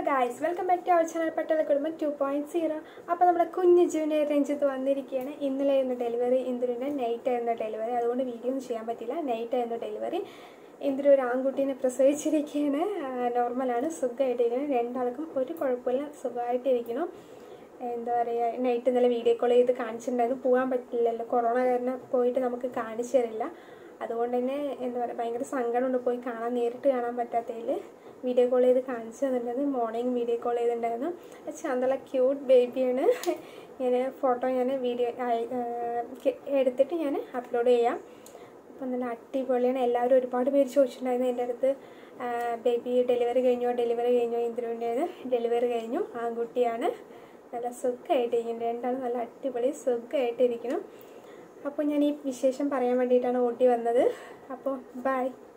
guys welcome back to our channel Pattala Kudumbam two point zero അപ്പോൾ നമ്മുടെ കുഞ്ഞ് ജൂനിയർ രഞ്ജിത്ത് വന്നിരിക്കുകയാണ് ഇന്നലെ ആയിരുന്നു ഡെലിവറി ഇന്ദുവിൻ്റെ നൈറ്റ് ആയിരുന്നു ഡെലിവറി അതുകൊണ്ട് വീഡിയോ ഒന്നും ചെയ്യാൻ പറ്റില്ല നൈറ്റ് ആയിരുന്നു ഡെലിവറി ഇന്ദുരു ഒരു ആൺകുട്ടീനെ പ്രസവിച്ചിരിക്കുകയാണ് നോർമലാണ് സുഖമായിട്ടിരിക്കണം രണ്ടാൾക്കും ഒരു കുഴപ്പമില്ല സുഖമായിട്ടിരിക്കണം എന്താ പറയുക നൈറ്റ് ഇന്നലെ വീഡിയോ കോൾ ചെയ്ത് കാണിച്ചിട്ടുണ്ടായിരുന്നു പോകാൻ പറ്റില്ലല്ലോ കൊറോണ കാരണം പോയിട്ട് നമുക്ക് കാണിച്ചു തരില്ല അതുകൊണ്ട് തന്നെ എന്താ പറയുക ഭയങ്കര സങ്കടമുണ്ട് പോയി കാണാൻ നേരിട്ട് കാണാൻ പറ്റാത്തതിൽ വീഡിയോ കോൾ ചെയ്ത് കാണിച്ചു തന്നിട്ടുണ്ടായിരുന്നു മോർണിംഗ് വീഡിയോ കോൾ ചെയ്തിട്ടുണ്ടായിരുന്നു ചന്തല ക്യൂട്ട് ബേബിയാണ് ഞാൻ ഫോട്ടോ ഞാൻ വീഡിയോ എടുത്തിട്ട് ഞാൻ അപ്ലോഡ് ചെയ്യാം അപ്പം നല്ല അടിപൊളിയാണ് എല്ലാവരും ഒരുപാട് പേര് ചോദിച്ചിട്ടുണ്ടായിരുന്നു എൻ്റെ അടുത്ത് ബേബി ഡെലിവറി കഴിഞ്ഞോ ഡെലിവറി കഴിഞ്ഞോ ഇന്ദിരുവിൻ്റേത് ഡെലിവറി കഴിഞ്ഞു ആൺകുട്ടിയാണ് നല്ല സുഖമായിട്ടിരിക്കണം രണ്ടാളും നല്ല അടിപൊളി സുഖമായിട്ടിരിക്കണം അപ്പോൾ ഞാൻ ഈ വിശേഷം പറയാൻ വേണ്ടിയിട്ടാണ് ഓട്ടി വന്നത് അപ്പോൾ ബൈ